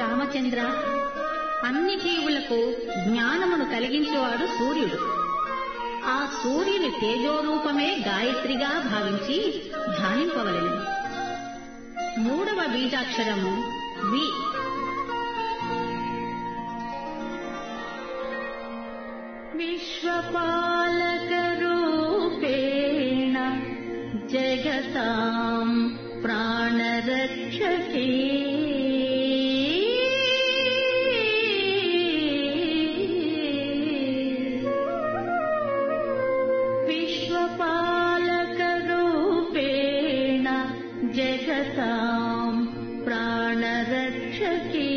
రామచంద్ర అన్ని జీవులకు జ్ఞానమును కలిగించేవాడు సూర్యుడు ఆ సూర్యుని తేజోరూపమే గాయత్రిగా భావించి ధ్యానింపవలెను మూడవ బీజాక్షరము వి విశ్వపాలకరూపేణ జగతాం ప్రాణరక్షకే విశ్వపాలకరూపేణ జగతాం ప్రాణరక్షకే